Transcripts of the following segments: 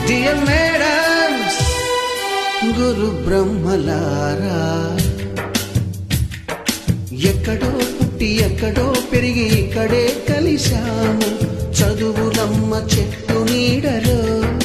Dear madams గురు బ్రహ్మలారా ఎక్కడో పుట్టి ఎక్కడో పెరిగి ఇక్కడే కలిశాము చదువులమ్మ చెట్టు నీడలో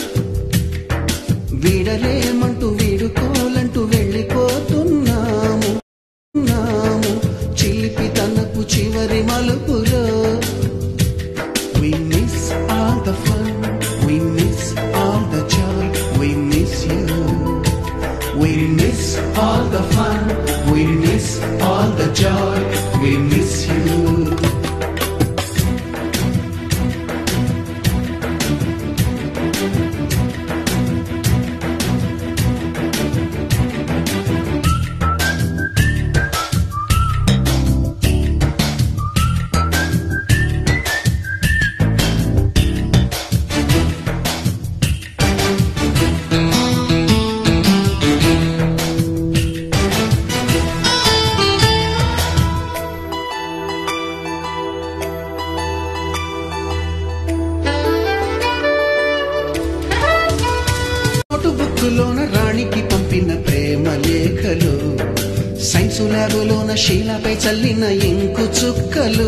వీడలేమంటూ వీడుకోలంటూ వెళ్ళిపోతున్నాము ఉన్నాము చిలిపి తనపు చివరి మలుపులో We miss all the fun, we miss all the joy, we miss you. We miss all the fun, we miss all the joy, we miss you. Note బుక్కులోన రాణికి పంపిన ప్రేమ లేఖలు సైన్సు ల్యాబులోన శీలపై చల్లిన ఇంకు చుక్కలు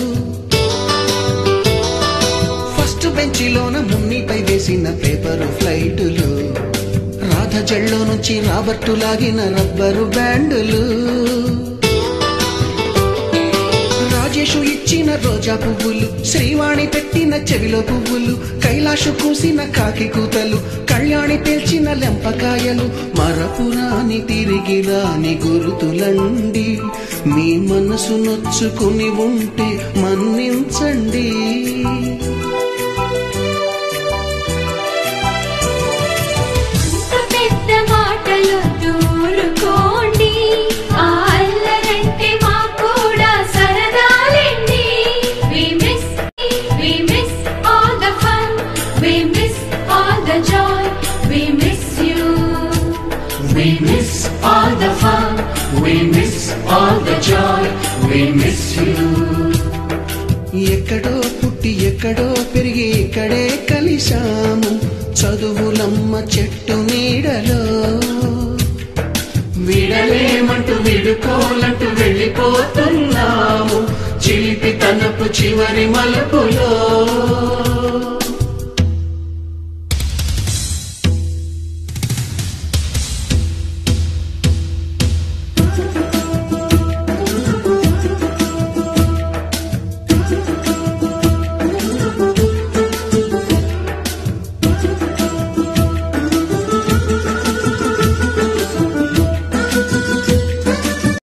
ఫస్ట్ బెంచిలోన మున్నిపై వేసిన పేపరు ఫ్లైటులు రాధ జల్లో నుంచి Robert లాగిన rubber బ్యాండులు Rajesh ఇచ్చిన రోజా పువ్వులు శ్రీవాణి పెట్టిన చెవిలో పువ్వులు కైలాషు కూసిన కాకి కూతలు కళ్యాణి పేల్చిన లెంపకాయలు మరపురాని తిరిగి రాని గురుతులండి మీ మనసు నొచ్చుకుని ఉంటే మన్నించండి అంత పెద్ద మాటలు దూరుకోండి ఆ అల్లరంటే మాకు కూడా సరదాలండి We miss, we miss all the fun, we miss all the joy, we miss you. We miss all the fun, we miss all the joy, we miss you. ఎక్కడో పుట్టి ఎక్కడో పెరిగి ఇక్కడే కలిశాము చదువులమ్మ చెట్టు నీడలో విడలేమంటూ విడుకోలంటూ వెళ్ళిపోతున్నాము చిలిపి తనపు చివరి మలుపులో